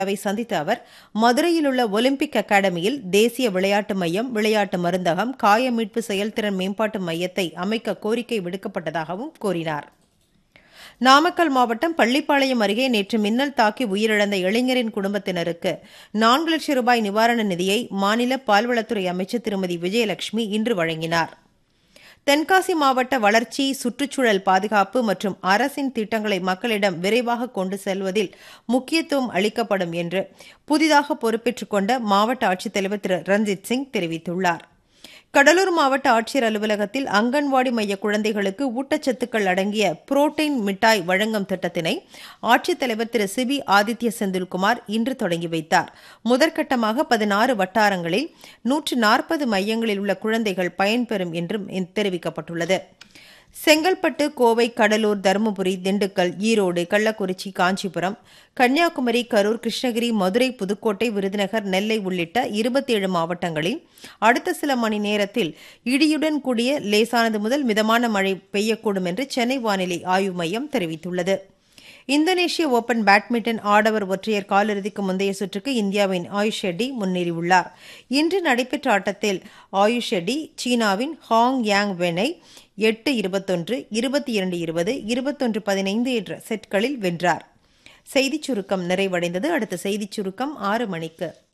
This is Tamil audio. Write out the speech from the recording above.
வை சந்தித்த அவர் மதுரையில் உள்ள ஒலிம்பிக் அகாடமியில் தேசிய விளையாட்டு மையம் விளையாட்டு மருந்தகம் காய மீட்பு செயல்திறன் மேம்பாட்டு மையத்தை அமைக்க கோரிக்கை விடுக்கப்பட்டதாகவும் கூறினார் நாமக்கல் மாவட்டம் பள்ளிப்பாளையம் அருகே நேற்று மின்னல் தாக்கி உயிரிழந்த இளைஞரின் குடும்பத்தினருக்கு நான்கு லட்சம் ரூபாய் நிவாரண நிதியை மாநில பால்வளத்துறை அமைச்சர் திருமதி விஜயலட்சுமி இன்று வழங்கினார் தென்காசி மாவட்ட வளர்ச்சி சுற்றுச்சூழல் பாதுகாப்பு மற்றும் அரசின் திட்டங்களை மக்களிடம் விரைவாக கொண்டு செல்வதில் முக்கியத்துவம் அளிக்கப்படும் என்று புதிதாக பொறுப்பேற்றுக் கொண்ட மாவட்ட ஆட்சித்தலைவர் திரு ரஞ்சித் சிங் தெரிவித்துள்ளார் கடலூர் மாவட்ட ஆட்சியர் அலுவலகத்தில் அங்கன்வாடி மைய குழந்தைகளுக்கு ஊட்டச்சத்துக்கள் அடங்கிய புரோட்டீன் மிட்டாய் வழங்கும் திட்டத்தினை ஆட்சித்தலைவர் திரு சிபி ஆதித்ய செந்தில்குமார் இன்று தொடங்கி வைத்தார் முதற்கட்டமாக பதினாறு வட்டாரங்களில் நூற்று நாற்பது மையங்களில் உள்ள குழந்தைகள் பயன்பெறும் என்றும் தெரிவிக்கப்பட்டுள்ளது செங்கல்பட்டு கோவை கடலூர் தருமபுரி திண்டுக்கல் ஈரோடு கள்ளக்குறிச்சி காஞ்சிபுரம் கன்னியாகுமரி கரூர் கிருஷ்ணகிரி மதுரை புதுக்கோட்டை விருதுநகர் நெல்லை உள்ளிட்ட இருபத்தி ஏழு மாவட்டங்களில் அடுத்த சில மணி நேரத்தில் இடியுடன் கூடிய லேசானது முதல் மிதமான மழை பெய்யக்கூடும் என்று சென்னை வானிலை ஆய்வு மையம் தெரிவித்துள்ளது இந்தோனேஷிய ஓபன் பேட்மிண்டன் ஆடவர் ஒற்றையர் காலிறுதிக்கு முந்தைய சுற்றுக்கு இந்தியாவின் ஆயுஷ் ஷெட்டி முன்னேறியுள்ளார் இன்று நடைபெற்ற ஆட்டத்தில் ஆயுஷ் ஷெட்டி சீனாவின் ஹாங் யாங் வெனை எட்டு இருபத்தொன்று இருபத்தி இரண்டு இருபது இருபத்தொன்று பதினைந்து என்ற செட்களில் வென்றார் செய்திச் சுருக்கம் நிறைவடைந்தது அடுத்த செய்திச் சுருக்கம் ஆறு மணிக்கு